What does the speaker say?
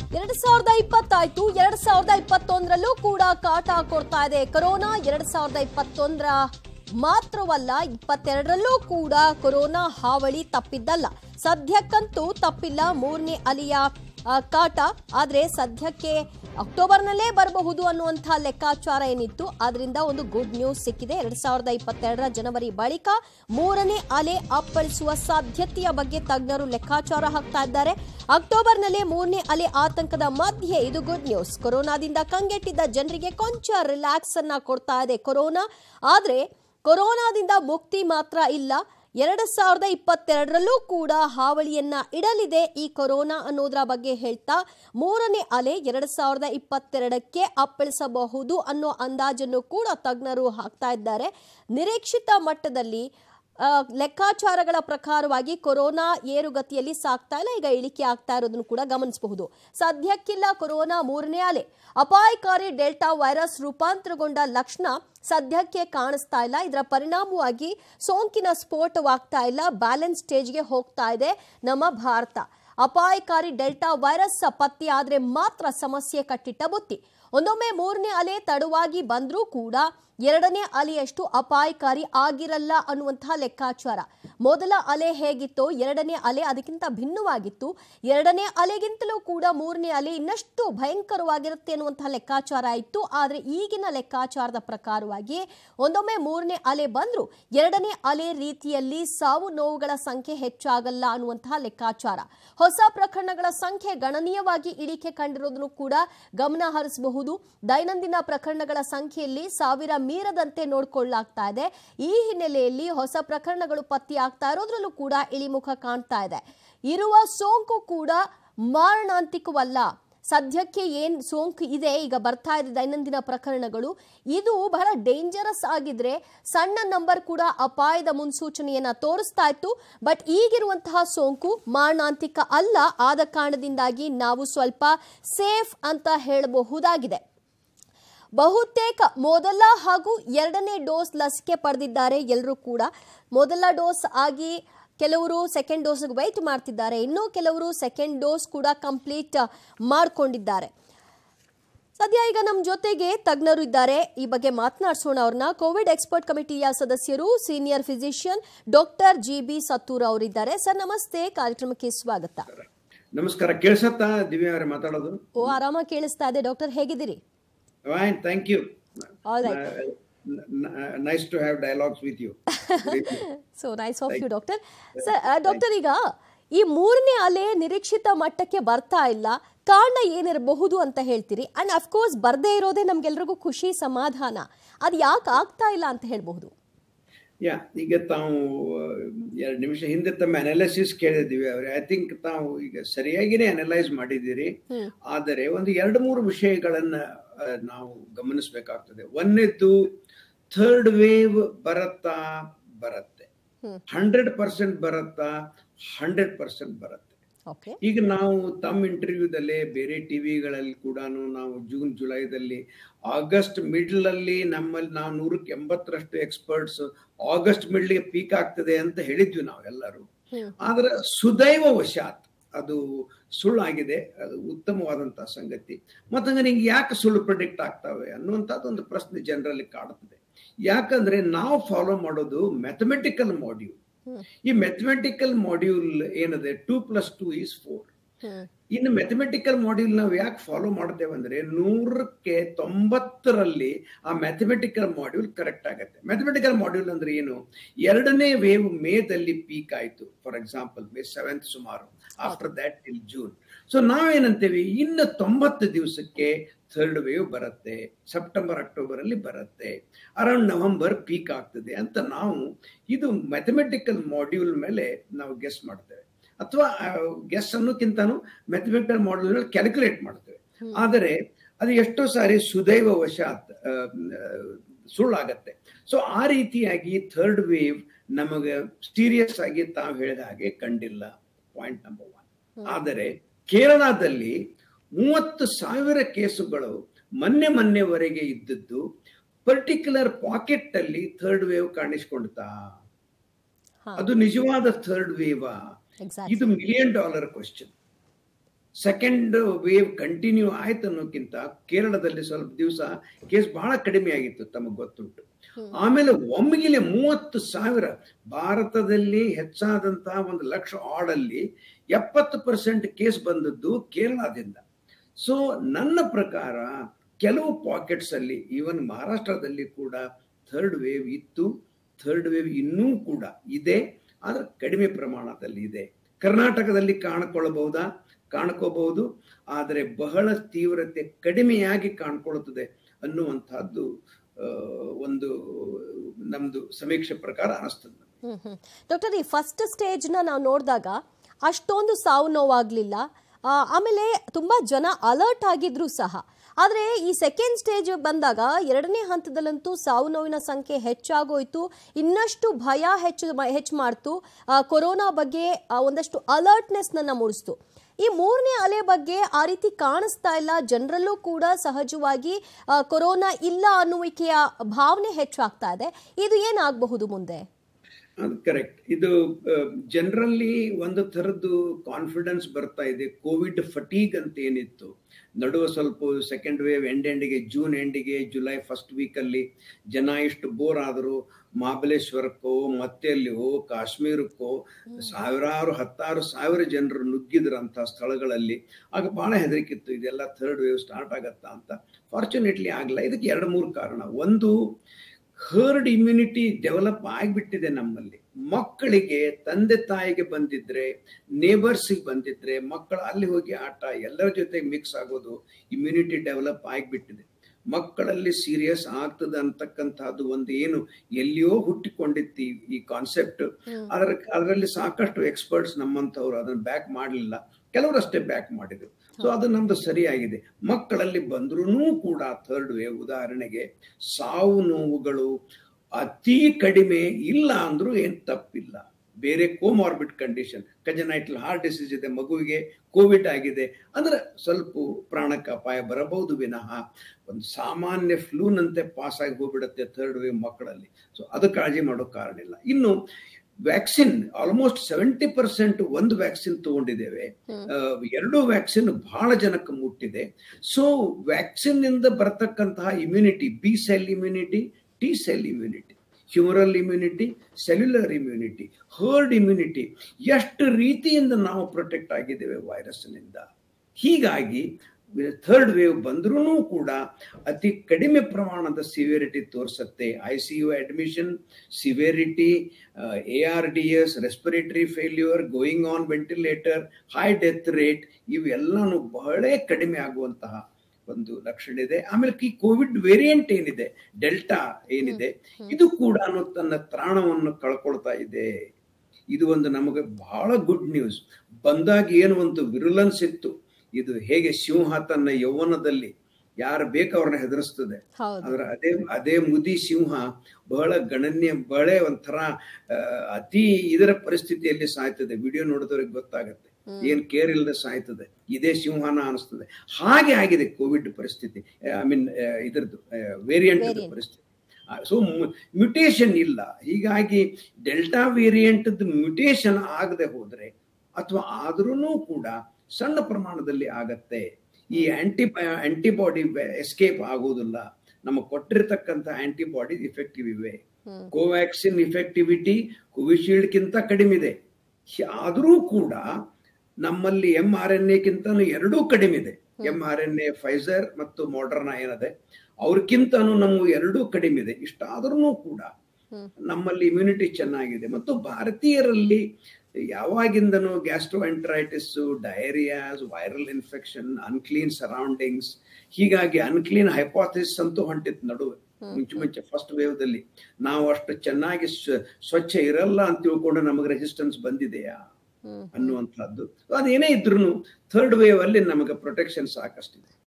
ಎರಡ್ ಸಾವಿರದ ಇಪ್ಪತ್ತಾಯ್ತು ಎರಡ್ ಸಾವಿರದ ಇಪ್ಪತ್ತೊಂದರಲ್ಲೂ ಕೂಡ ಕಾಟ ಕೊಡ್ತಾ ಇದೆ ಕೊರೋನಾ ಎರಡ್ ಸಾವಿರದ ಇಪ್ಪತ್ತೊಂದರ ಮಾತ್ರವಲ್ಲ ಇಪ್ಪತ್ತೆರಡರಲ್ಲೂ ಕೂಡ ಕೊರೋನಾ ಹಾವಳಿ ತಪ್ಪಿದ್ದಲ್ಲ ಸದ್ಯಕ್ಕಂತೂ ತಪ್ಪಿಲ್ಲ ಮೂರನೇ ಅಲಿಯ ಆ, ಕಾಟ ಆದ್ರೆ ಸದ್ಯಕ್ಕೆ ಅಕ್ಟೋಬರ್ನಲ್ಲೇ ಬರಬಹುದು ಅನ್ನುವಂಥ ಲೆಕ್ಕಾಚಾರ ಏನಿತ್ತು ಆದ್ರಿಂದ ಒಂದು ಗುಡ್ ನ್ಯೂಸ್ ಸಿಕ್ಕಿದೆ ಎರಡ್ ಸಾವಿರದ ಇಪ್ಪತ್ತೆರಡರ ಜನವರಿ ಬಳಿಕ ಮೂರನೇ ಅಲೆ ಅಪ್ಪಳಿಸುವ ಸಾಧ್ಯತೆಯ ಬಗ್ಗೆ ತಜ್ಞರು ಲೆಕ್ಕಾಚಾರ ಹಾಕ್ತಾ ಇದ್ದಾರೆ ಅಕ್ಟೋಬರ್ನಲ್ಲೇ ಮೂರನೇ ಅಲೆ ಆತಂಕದ ಮಧ್ಯೆ ಇದು ಗುಡ್ ನ್ಯೂಸ್ ಕೊರೋನಾದಿಂದ ಕಂಗೆಟ್ಟಿದ್ದ ಜನರಿಗೆ ಕೊಂಚ ರಿಲ್ಯಾಕ್ಸ್ ಅನ್ನ ಕೊಡ್ತಾ ಇದೆ ಕೊರೋನಾ ಆದ್ರೆ ಕೊರೋನಾದಿಂದ ಮುಕ್ತಿ ಮಾತ್ರ ಇಲ್ಲ ಎರಡು ಸಾವಿರದ ಇಪ್ಪತ್ತೆರಡರಲ್ಲೂ ಕೂಡ ಹಾವಳಿಯನ್ನ ಇಡಲಿದೆ ಈ ಕೊರೋನಾ ಅನ್ನೋದರ ಬಗ್ಗೆ ಹೇಳ್ತಾ ಮೂರನೇ ಅಲೆ ಎರಡು ಸಾವಿರದ ಇಪ್ಪತ್ತೆರಡಕ್ಕೆ ಅಪ್ಪಳಿಸಬಹುದು ಅನ್ನೋ ಅಂದಾಜನ್ನು ಕೂಡ ತಜ್ಞರು ಹಾಕ್ತಾ ಇದ್ದಾರೆ ನಿರೀಕ್ಷಿತ ಮಟ್ಟದಲ್ಲಿ ಆ, ಲೆಕ್ಕಾಚಾರಗಳ ಪ್ರಕಾರವಾಗಿ ಕೊರೋನಾ ಏರುಗತಿಯಲ್ಲಿ ಸಾಗ್ತಾ ಇಲ್ಲ ಈಗ ಇಳಿಕೆ ಆಗ್ತಾ ಇರೋದನ್ನು ಕೂಡ ಗಮನಿಸಬಹುದು ಸದ್ಯಕ್ಕಿಲ್ಲ ಕೊರೋನಾ ಮೂರನೇ ಅಲೆ ಅಪಾಯಕಾರಿ ಡೆಲ್ಟಾ ವೈರಸ್ ರೂಪಾಂತರಗೊಂಡ ಲಕ್ಷಣ ಸದ್ಯಕ್ಕೆ ಕಾಣಿಸ್ತಾ ಇಲ್ಲ ಇದರ ಪರಿಣಾಮವಾಗಿ ಸೋಂಕಿನ ಸ್ಫೋಟವಾಗ್ತಾ ಇಲ್ಲ ಬ್ಯಾಲೆನ್ಸ್ ಸ್ಟೇಜ್ಗೆ ಹೋಗ್ತಾ ಇದೆ ನಮ್ಮ ಭಾರತ ಅಪಾಯಕಾರಿ ಡೆಲ್ಟಾ ವೈರಸ್ ಪತ್ತೆ ಆದ್ರೆ ಮಾತ್ರ ಸಮಸ್ಯೆ ಕಟ್ಟಿಟ್ಟ ಬುತ್ತಿ ಒಂದೊಮ್ಮೆ ಮೂರನೇ ಅಲೆ ತಡವಾಗಿ ಬಂದ್ರೂ ಕೂಡ ಎರಡನೇ ಅಲೆಯಷ್ಟು ಅಪಾಯಕಾರಿ ಆಗಿರಲ್ಲ ಅನ್ನುವಂತಹ ಲೆಕ್ಕಾಚಾರ ಮೊದಲ ಅಲೆ ಹೇಗಿತ್ತೋ ಎರಡನೇ ಅಲೆ ಅದಕ್ಕಿಂತ ಭಿನ್ನವಾಗಿತ್ತು ಎರಡನೇ ಅಲೆಗಿಂತಲೂ ಕೂಡ ಮೂರನೇ ಅಲೆ ಇನ್ನಷ್ಟು ಭಯಂಕರವಾಗಿರುತ್ತೆ ಅನ್ನುವಂತಹ ಲೆಕ್ಕಾಚಾರ ಇತ್ತು ಆದರೆ ಈಗಿನ ಲೆಕ್ಕಾಚಾರದ ಪ್ರಕಾರವಾಗಿ ಒಂದೊಮ್ಮೆ ಮೂರನೇ ಅಲೆ ಬಂದ್ರು ಎರಡನೇ ಅಲೆ ರೀತಿಯಲ್ಲಿ ಸಾವು ನೋವುಗಳ ಸಂಖ್ಯೆ ಹೆಚ್ಚಾಗಲ್ಲ ಅನ್ನುವಂತಹ ಲೆಕ್ಕಾಚಾರ ಹೊಸ ಪ್ರಕರಣಗಳ ಸಂಖ್ಯೆ ಗಣನೀಯವಾಗಿ ಇಳಿಕೆ ಕಂಡಿರೋದನ್ನು ಕೂಡ ಗಮನ ಹರಿಸಬಹುದು ದೈನಂದಿನ ಪ್ರಕರಣಗಳ ಸಂಖ್ಯೆಯಲ್ಲಿ ಸಾವಿರ ಮೀರದಂತೆ ನೋಡ್ಕೊಳ್ಳಲಾಗ್ತಾ ಇದೆ ಈ ಹಿನ್ನೆಲೆಯಲ್ಲಿ ಹೊಸ ಪ್ರಕರಣಗಳು ಪತ್ತೆಯಾಗ್ತಾ ಇರೋದ್ರಲ್ಲೂ ಕೂಡ ಇಳಿಮುಖ ಕಾಣ್ತಾ ಇದೆ ಇರುವ ಸೋಂಕು ಕೂಡ ಮಾರಣಾಂತಿಕವಲ್ಲ ಸದ್ಯಕ್ಕೆ ಏನ್ ಸೋಂಕು ಇದೆ ಈಗ ಬರ್ತಾ ಇದೆ ದೈನಂದಿನ ಪ್ರಕರಣಗಳು ಇದು ಬಹಳ ಡೇಂಜರಸ್ ಆಗಿದ್ರೆ ಸಣ್ಣ ನಂಬರ್ ಕೂಡ ಅಪಾಯದ ಮುನ್ಸೂಚನೆಯನ್ನ ತೋರಿಸ್ತಾ ಇತ್ತು ಬಟ್ ಈಗಿರುವಂತಹ ಸೋಂಕು ಮಾರಣಾಂತಿಕ ಅಲ್ಲ ಆದ ಕಾರಣದಿಂದಾಗಿ ನಾವು ಸ್ವಲ್ಪ ಸೇಫ್ ಅಂತ ಹೇಳಬಹುದಾಗಿದೆ ಬಹುತೇಕ ಮೊದಲ ಹಾಗೂ ಎರಡನೇ ಡೋಸ್ ಲಸಿಕೆ ಪಡೆದಿದ್ದಾರೆ ಎಲ್ಲರೂ ಕೂಡ ಮೊದಲ ಡೋಸ್ ಆಗಿ ಕೆಲವರು ಸೆಕೆಂಡ್ ಡೋಸ್ಗೆ ವೆಯ್ಟ್ ಮಾಡ್ತಿದ್ದಾರೆ ಇನ್ನು ಕೆಲವರು ಸೆಕೆಂಡ್ ಡೋಸ್ ಕೂಡ ಕಂಪ್ಲೀಟ್ ಮಾಡಿಕೊಂಡಿದ್ದಾರೆ ಸದ್ಯ ಈಗ ನಮ್ಮ ಜೊತೆಗೆ ತಜ್ಞರು ಇದ್ದಾರೆ ಈ ಬಗ್ಗೆ ಮಾತನಾಡಿಸೋಣ ಅವ್ರನ್ನ ಕೋವಿಡ್ ಎಕ್ಸ್ಪರ್ಟ್ ಕಮಿಟಿಯ ಸದಸ್ಯರು senior physician doctor G B Sattur ಅವರಿದ್ದಾರೆ ಸರ್ ನಮಸ್ತೆ ಕಾರ್ಯಕ್ರಮಕ್ಕೆ ಸ್ವಾಗತ ನಮಸ್ಕಾರ ಕೇಳಿಸತ್ತಾ ದಿವ್ಯಾ ಅವರೇ ಮಾತಾಡೋದು ಓ ಆರಾಮಾಗಿ ಕೇಳಿಸ್ತಾ ಇದೆ ಡಾಕ್ಟರ್ ಹೇಗಿದ್ದೀರಿ fine thank you All right. Nice to have dialogues with you so nice of you doctor sir doctor ಈಗ ಈ ಮೂರನೇ ಅಲೆ ನಿರೀಕ್ಷಿತ ಮಟ್ಟಕ್ಕೆ ಬರ್ತಾ ಇಲ್ಲ ಕಾರಣ ಏನಿರಬಹುದು ಅಂತ ಹೇಳ್ತೀರಿ ಅಂಡ್ ಅಫ್ಕೋರ್ಸ್ ಬರ್ದೇ ಇರೋದೇ ನಮ್ಗೆಲ್ರಿಗೂ ಖುಷಿ ಸಮಾಧಾನ ಅದು ಯಾಕೆ ಆಗ್ತಾ ಇಲ್ಲ ಅಂತ ಹೇಳ್ಬಹುದು ಯಾ ಈಗ ತಾವು ಎರಡು ನಿಮಿಷ ಹಿಂದೆ ತಮ್ಮ ಅನಾಲಿಸಿಸ್ ಕೇಳಿದ್ದೀವಿ ಅವ್ರೆ ಐ ಥಿಂಕ್ ತಾವು ಈಗ ಸರಿಯಾಗಿನೇ ಅನಲೈಸ್ ಮಾಡಿದ್ದೀರಿ ಆದರೆ ಒಂದು ಎರಡು ಮೂರು ವಿಷಯಗಳನ್ನ ಆ, ನಾವು ಗಮನಿಸಬೇಕಾಗ್ತದೆ ಒಂದನೇದ್ದು ಥರ್ಡ್ ವೇವ್ ಬರತ್ತಾ ಬರತ್ತೆ ಹ್ಮ್. ಹಂಡ್ರೆಡ್ ಪರ್ಸೆಂಟ್ ಬರತ್ತಾ ಹಂಡ್ರೆಡ್ ಪರ್ಸೆಂಟ್ ಬರತ್ತೆ ಓಕೆ ಈಗ ನಾವು ತಮ್ಮ ಇಂಟರ್ವ್ಯೂದಲ್ಲೇ ಬೇರೆ ಟಿವಿಗಳಲ್ಲಿ ಕೂಡ ನಾವು ಜೂನ್ ಜುಲೈದಲ್ಲಿ ಆಗಸ್ಟ್ ಮಿಡ್ಲ್ ಅಲ್ಲಿ ನಮ್ಮಲ್ಲಿ ನಾವು ನೂರಕ್ಕೆ ಎಂಬತ್ತರಷ್ಟು ಎಕ್ಸ್ಪರ್ಟ್ಸ್ ಆಗಸ್ಟ್ ಮಿಡ್ಲ್ಗೆ ಪೀಕ್ ಆಗ್ತದೆ ಅಂತ ಹೇಳಿದ್ವಿ ನಾವೆಲ್ಲರೂ ಹ್ಮ್. ಆದ್ರೆ ಸುದೈವ ವಶಾತ್ ಅದು ಸುಳ್ಳಾಗಿದೆ ಅದು ಉತ್ತಮವಾದಂತಹ ಸಂಗತಿ ಮತ್ತಂಗ ನಿಂಗೆ ಯಾಕೆ ಸುಳ್ಳು ಪ್ರಿಡಿಕ್ಟ್ ಆಗ್ತವೆ ಅನ್ನುವಂಥದ್ದು ಒಂದು ಪ್ರಶ್ನೆ ಜನರಲ್ಲಿ ಕಾಡುತ್ತದೆ ಯಾಕಂದ್ರೆ ನಾವು ಫಾಲೋ ಮಾಡೋದು ಮ್ಯಾಥಮೆಟಿಕಲ್ ಮಾಡ್ಯೂಲ್ ಹ್ಮ್. ಈ ಮ್ಯಾಥಮೆಟಿಕಲ್ ಮಾಡ್ಯೂಲ್ ಏನದೆ two plus two is four hmm. ಇನ್ನು ಮ್ಯಾಥಮೆಟಿಕಲ್ ಮಾಡ್ಯೂಲ್ ನಾವು ಯಾಕೆ ಫಾಲೋ ಮಾಡ್ತೇವೆ ಅಂದ್ರೆ ನೂರಕ್ಕೆ ತೊಂಬತ್ತರಲ್ಲಿ ಆ ಮ್ಯಾಥಮೆಟಿಕಲ್ ಮಾಡ್ಯೂಲ್ ಕರೆಕ್ಟ್ ಆಗುತ್ತೆ ಮ್ಯಾಥಮೆಟಿಕಲ್ ಮಾಡ್ಯೂಲ್ ಅಂದ್ರೆ ಏನು ಎರಡನೇ ವೇವ್ ಮೇದಲ್ಲಿ ಪೀಕ್ ಆಯ್ತು ಫಾರ್ ಎಕ್ಸಾಂಪಲ್ ಮೇ ಸೆವೆಂತ್ ಸುಮಾರು after that till June so ನಾವೇನಂತೇವೆ ಇನ್ನು ತೊಂಬತ್ತು ದಿವಸಕ್ಕೆ ಥರ್ಡ್ ವೇವ್ ಬರುತ್ತೆ ಸೆಪ್ಟೆಂಬರ್ ಅಕ್ಟೋಬರ್ ಅಲ್ಲಿ ಬರುತ್ತೆ ಅರೌಂಡ್ ನವೆಂಬರ್ ಪೀಕ್ ಆಗ್ತದೆ ಅಂತ ನಾವು ಇದು ಮ್ಯಾಥಮೆಟಿಕಲ್ ಮಾಡ್ಯೂಲ್ ಮೇಲೆ ನಾವು ಗೆಸ್ ಮಾಡ್ತೇವೆ ಅಥವಾ ಗೆಸ್ ಅನ್ನೋಕ್ಕಿಂತನೂ ಮ್ಯಾಥಮೆಟಿಕಲ್ ಮಾಡ್ಯೂಲ್ ಮೇಲೆ ಕ್ಯಾಲ್ಕುಲೇಟ್ ಮಾಡ್ತೇವೆ ಆದರೆ ಅದು ಎಷ್ಟೋ ಸಾರಿ ಸುದೈವ ವಶಾತ್ ಆ, ಆ, ಸುಳ್ಳಾಗತ್ತೆ ಸೊ ಆ ರೀತಿಯಾಗಿ ಥರ್ಡ್ ವೇವ್ ನಮಗೆ ಸೀರಿಯಸ್ ಆಗಿ ತಾವು ಹೇಳಿದ ಹಾಗೆ ಕಂಡಿಲ್ಲ ಪಾಯಿಂಟ್ ನಂಬರ್ ಒನ್ ಆದರೆ ಕೇರಳದಲ್ಲಿ ಮೂವತ್ತು ಸಾವಿರ ಕೇಸುಗಳು ಮೊನ್ನೆ ಮೊನ್ನೆವರೆಗೆ ಇದ್ದದ್ದು ಪರ್ಟಿಕ್ಯುಲರ್ ಪಾಕೆಟ್ ಅಲ್ಲಿ ಥರ್ಡ್ ವೇವ್ ಕಾಣಿಸ್ಕೊಳ್ತಾ ಹಾ ಅದು ನಿಜವಾದ ಥರ್ಡ್ ವೇವಾ ಎಕ್ಸಾಕ್ಟ್ ಇದು million dollar question second wave continue ಆಯ್ತು ಅನ್ನೋಕ್ಕಿಂತ ಕೇರಳದಲ್ಲಿ ಸ್ವಲ್ಪ ದಿವಸ ಕೇಸ್ ಬಹಳ ಕಡಿಮೆ ಆಗಿತ್ತು ತಮಗೆ ಗೊತ್ತುಂಟು ಆಮೇಲೆ ಒಮ್ಮೆಗಿಲೆ ಮೂವತ್ತು ಸಾವಿರ ಭಾರತದಲ್ಲಿ ಹೆಚ್ಚಾದಂತಹ ಒಂದು ಲಕ್ಷ ಆಡಲ್ಲಿ ಎಪ್ಪತ್ತು ಪರ್ಸೆಂಟ್ ಕೇಸ್ ಬಂದದ್ದು ಕೇರಳದಿಂದ ಸೊ ನನ್ನ ಪ್ರಕಾರ ಕೆಲವು ಪಾಕೆಟ್ಸ್ ಅಲ್ಲಿ ಈವನ್ ಮಹಾರಾಷ್ಟ್ರದಲ್ಲಿ ಕೂಡ ಥರ್ಡ್ ವೇವ್ ಇತ್ತು ಥರ್ಡ್ ವೇವ್ ಇನ್ನೂ ಕೂಡ ಇದೆ ಆದ್ರೆ ಕಡಿಮೆ ಪ್ರಮಾಣದಲ್ಲಿ ಇದೆ ಕರ್ನಾಟಕದಲ್ಲಿ ಕಾಣಿಕೊಳ್ಳಬಹುದಾ ಕಾಣ್ಕೋಬಹುದು ಆದರೆ ಬಹಳ ತೀವ್ರತೆ ಕಡಿಮೆಯಾಗಿ ಕಾಣ್ಕೊಳ್ಳುತ್ತದೆ ಅನ್ನುವಂತಹದ್ದು ಒಂದು ನಮ್ದು ಸಮೀಕ್ಷೆ ಪ್ರಕಾರ ಅನಿಸ್ತದೆ ಡಾಕ್ಟರ್ ಈ ಫಸ್ಟ್ ಸ್ಟೇಜ್ನ ನಾವು ನೋಡಿದಾಗ ಅಷ್ಟೊಂದು ಸಾವು ನೋವಾಗ್ಲಿಲ್ಲ ಆಮೇಲೆ ತುಂಬಾ ಜನ ಅಲರ್ಟ್ ಆಗಿದ್ರು ಸಹ ಆದರೆ ಈ ಸೆಕೆಂಡ್ ಸ್ಟೇಜ್ ಬಂದಾಗ ಎರಡನೇ ಹಂತದಲ್ಲಂತೂ ಸಾವು ನೋವಿನ ಸಂಖ್ಯೆ ಹೆಚ್ಚಾಗೋಯ್ತು ಇನ್ನಷ್ಟು ಭಯ ಹೆಚ್ಚು ಹೆಚ್ಚು ಮಾಡ್ತು ಕೊರೋನಾ ಬಗ್ಗೆ ಒಂದಷ್ಟು ಅಲರ್ಟ್ನೆಸ್ನನ್ನು ಮೂಡಿಸ್ತು ಈ ಮೂರನೇ ಅಲೆ ಬಗ್ಗೆ ಆ ರೀತಿ ಕಾಣಿಸ್ತಾ ಇಲ್ಲ ಜನರಲ್ಲೂ ಕೂಡ ಸಹಜವಾಗಿ ಕೊರೋನಾ ಇಲ್ಲ ಅನ್ನುವಿಕೆಯ ಭಾವನೆ ಹೆಚ್ಚಾಗ್ತಾ ಇದೆ ಇದು ಏನಾಗಬಹುದು ಮುಂದೆ ಅದು ಕರೆಕ್ಟ್ ಇದು ಜನರಲ್ಲಿ ಒಂದು ಥರದ್ದು ಕಾನ್ಫಿಡೆನ್ಸ್ ಬರ್ತಾ ಇದೆ ಕೋವಿಡ್ ಫಟೀಗ್ ಅಂತ ಏನಿತ್ತು ನಡುವೆ ಸ್ವಲ್ಪ ಸೆಕೆಂಡ್ ವೇವ್ ಎಂಡ್ ಎಂಡಿಗೆ ಜೂನ್ ಎಂಡಿಗೆ ಜುಲೈ ಫಸ್ಟ್ ವೀಕಲ್ಲಿ ಜನ ಇಷ್ಟು ಬೋರ್ ಆದರು ಮಹಾಬಲೇಶ್ವರಕ್ಕೋ ಮತ್ತೆ ಅಲ್ಲಿಯೋ ಕಾಶ್ಮೀರಕ್ಕೋ ಸಾವಿರಾರು ಹತ್ತಾರು ಸಾವಿರ ಜನರು ನುಗ್ಗಿದ್ರಂಥ ಸ್ಥಳಗಳಲ್ಲಿ ಆಗ ಬಹಳ ಹೆದರಿಕಿತ್ತು ಇದೆಲ್ಲ ಥರ್ಡ್ ವೇವ್ ಸ್ಟಾರ್ಟ್ ಆಗತ್ತಾ ಅಂತ ಫಾರ್ಚುನೇಟ್ಲಿ ಆಗಲ್ಲ ಇದಕ್ಕೆ ಎರಡು ಮೂರು ಕಾರಣ ಒಂದು ಹರ್ಡ್ ಇಮ್ಯುನಿಟಿ ಡೆವಲಪ್ ಆಗಿಬಿಟ್ಟಿದೆ ನಮ್ಮಲ್ಲಿ ಮಕ್ಕಳಿಗೆ ತಂದೆ ತಾಯಿಗೆ ಬಂದಿದ್ರೆ ನೇಬರ್ಸಿಗೆ ಬಂದಿದ್ರೆ ಮಕ್ಕಳು ಅಲ್ಲಿ ಹೋಗಿ ಆಟ ಎಲ್ಲರ ಜೊತೆಗೆ ಮಿಕ್ಸ್ ಆಗೋದು ಇಮ್ಯುನಿಟಿ ಡೆವಲಪ್ ಆಗಿಬಿಟ್ಟಿದೆ ಮಕ್ಕಳಲ್ಲಿ ಸೀರಿಯಸ್ ಆಗ್ತದೆ ಅಂತಕ್ಕಂಥದ್ದು ಒಂದು ಏನು ಎಲ್ಲಿಯೋ ಹುಟ್ಟಿಕೊಂಡಿತ್ತು ಈ ಕಾನ್ಸೆಪ್ಟ್ ಅದರ ಅದರಲ್ಲಿ ಸಾಕಷ್ಟು ಎಕ್ಸ್ಪರ್ಟ್ಸ್ ನಮ್ಮಂಥವ್ರು ಅದನ್ನ ಬ್ಯಾಕ್ ಮಾಡಲಿಲ್ಲ ಕೆಲವರು ಅಷ್ಟೇ ಬ್ಯಾಕ್ ಮಾಡಿದ್ರು ಸೊ ಅದು ನಮ್ದು ಸರಿಯಾಗಿದೆ ಮಕ್ಕಳಲ್ಲಿ ಬಂದ್ರೂ ಕೂಡ ಥರ್ಡ್ ವೇವ್ ಉದಾಹರಣೆಗೆ ಸಾವು ನೋವುಗಳು ಅತಿ ಕಡಿಮೆ ಇಲ್ಲ ಅಂದ್ರೂ ಏನ್ ತಪ್ಪಿಲ್ಲ ಬೇರೆ comorbid condition congenital heart disease ಇದೆ ಮಗುವಿಗೆ ಕೋವಿಡ್ ಆಗಿದೆ ಅಂದ್ರೆ ಸ್ವಲ್ಪ ಪ್ರಾಣಕ್ಕೆ ಅಪಾಯ ಬರಬಹುದು ವಿನಃ ಒಂದು ಸಾಮಾನ್ಯ ಫ್ಲೂನಂತೆ ಪಾಸ್ ಆಗಿ ಹೋಗ್ಬಿಡುತ್ತೆ ಥರ್ಡ್ ವೇವ್ ಮಕ್ಕಳಲ್ಲಿ ಸೊ ಅದು ಕಾಳಜಿ ಮಾಡೋ ಕಾರಣ ಇಲ್ಲ ಇನ್ನು ವ್ಯಾಕ್ಸಿನ್ ಆಲ್ಮೋಸ್ಟ್ ಸೆವೆಂಟಿ ಪರ್ಸೆಂಟ್ ಒಂದು ವ್ಯಾಕ್ಸಿನ್ ತಗೊಂಡಿದ್ದೇವೆ ಎರಡು ವ್ಯಾಕ್ಸಿನ್ ಬಹಳ ಜನಕ್ಕೆ ಮುಟ್ಟಿದೆ ಸೊ ವ್ಯಾಕ್ಸಿನ್ ಇಂದ ಬರತಕ್ಕಂತಹ immunity B cell immunity T cell immunity humoral immunity cellular immunity herd immunity ಎಷ್ಟು ರೀತಿಯಿಂದ ನಾವು ಪ್ರೊಟೆಕ್ಟ್ ಆಗಿದ್ದೇವೆ ವೈರಸ್ನಿಂದ ಹೀಗಾಗಿ ಥರ್ಡ್ ವೇವ್ ಬಂದ್ರೂ ಕೂಡ ಅತಿ ಕಡಿಮೆ ಪ್ರಮಾಣದ ಸಿವಿಯರಿಟಿ ತೋರಿಸುತ್ತೆ I C U admission severity A R D S respiratory failure going on ventilator high death rate ಇವೆಲ್ಲನೂ ಬಹಳ ಕಡಿಮೆ ಆಗುವಂತಹ ಒಂದು ಲಕ್ಷಣ ಇದೆ ಆಮೇಲೆ ಈ ಕೋವಿಡ್ ವೇರಿಯಂಟ್ ಏನಿದೆ ಡೆಲ್ಟಾ ಏನಿದೆ ಇದು ಕೂಡ ತನ್ನ ತ್ರಾಣವನ್ನು ಕಳ್ಕೊಳ್ತಾ ಇದೆ ಇದು ಒಂದು ನಮಗೆ ಬಹಳ ಗುಡ್ ನ್ಯೂಸ್ ಬಂದಾಗ ಏನು ಒಂದು ವಿರುಲೆನ್ಸ್ ಇತ್ತು ಇದು ಹೇಗೆ ಸಿಂಹ ತನ್ನ ಯೌವನದಲ್ಲಿ ಯಾರು ಬೇಕು ಅವ್ರನ್ನ ಹೆದರಿಸ್ತದೆ ಆದ್ರೆ ಅದೇ ಅದೇ ಮುದಿ ಸಿಂಹ ಬಹಳ ಗಣನೀಯ ಬಹಳ ಒಂಥರ ಅತಿ ಇದರ ಪರಿಸ್ಥಿತಿಯಲ್ಲಿ ಸಾಯ್ತದೆ ವಿಡಿಯೋ ನೋಡಿದವ್ರಿಗೆ ಗೊತ್ತಾಗತ್ತೆ ಏನ್ ಕೇರ್ ಇಲ್ಲದೆ ಸಾಯ್ತದೆ ಇದೇ ಸಿಂಹನ ಅನಿಸ್ತದೆ ಹಾಗೆ ಆಗಿದೆ ಕೋವಿಡ್ ಪರಿಸ್ಥಿತಿ ಐ ಮೀನ್ ಇದ್ರದ್ದು ವೇರಿಯಂಟ್ ಪರಿಸ್ಥಿತಿ ಸೊ ಮ್ಯುಟೇಷನ್ ಇಲ್ಲ ಹೀಗಾಗಿ ಡೆಲ್ಟಾ ವೇರಿಯಂಟ್ ಮ್ಯುಟೇಷನ್ ಆಗದೆ ಹೋದ್ರೆ ಅಥವಾ ಆದ್ರೂ ಕೂಡ ಸಣ್ಣ ಪ್ರಮಾಣದಲ್ಲಿ ಆಗತ್ತೆ ಈ ಆಂಟಿ ಆಂಟಿಬಾಡಿ ಎಸ್ಕೇಪ್ ಆಗೋದಿಲ್ಲ ನಮಗೆ ಕೊಟ್ಟಿರ್ತಕ್ಕಂಥ ಆಂಟಿಬಾಡಿ ಇಫೆಕ್ಟಿವ್ ಇವೆ ಕೋವ್ಯಾಕ್ಸಿನ್ ಇಫೆಕ್ಟಿವಿಟಿ ಕೋವಿಶೀಲ್ಡ್ಗಿಂತ ಕಡಿಮೆ ಇದೆ ಆದರೂ ಕೂಡ ನಮ್ಮಲ್ಲಿ ಎಂ ಆರ್ ಎನ್ ಎಕ್ಕಿಂತನೂ ಎರಡೂ ಕಡಿಮೆ ಇದೆ M R N A Pfizer ಮತ್ತು ಮಾಡರ್ನಾ ಏನಿದೆ ಅವ್ರಕ್ಕಿಂತನೂ ನಮ್ಮ ಎರಡೂ ಕಡಿಮೆ ಇದೆ ಇಷ್ಟಾದ್ರೂ ಕೂಡ ನಮ್ಮಲ್ಲಿ ಇಮ್ಯುನಿಟಿ ಚೆನ್ನಾಗಿದೆ ಮತ್ತು ಭಾರತೀಯರಲ್ಲಿ ಯಾವಾಗಿಂದನೂ gastroenteritis diarrhoeas viral infection unclean surroundings ಹೀಗಾಗಿ ಅನ್ಕ್ಲೀನ್ ಹೈಪಾಥಿಸ್ ಅಂತೂ ಹೊಂಟಿತ್ತು ನಡುವೆ ಮುಂಚೆ ಮುಂಚೆ ಫಸ್ಟ್ ವೇವ್ದಲ್ಲಿ ನಾವು ಅಷ್ಟು ಚೆನ್ನಾಗಿ ಸ್ವಚ್ಛ ಇರಲ್ಲ ಅಂತ ತಿಳ್ಕೊಂಡು ನಮಗೆ ರೆಸಿಸ್ಟೆನ್ಸ್ ಬಂದಿದೆಯಾ ಅನ್ನುವಂಥದ್ದು ಅದೇನೇ ಇದ್ರು ಥರ್ಡ್ ವೇವ್ ಅಲ್ಲಿ ನಮಗೆ ಪ್ರೊಟೆಕ್ಷನ್ ಸಾಕಷ್ಟಿದೆ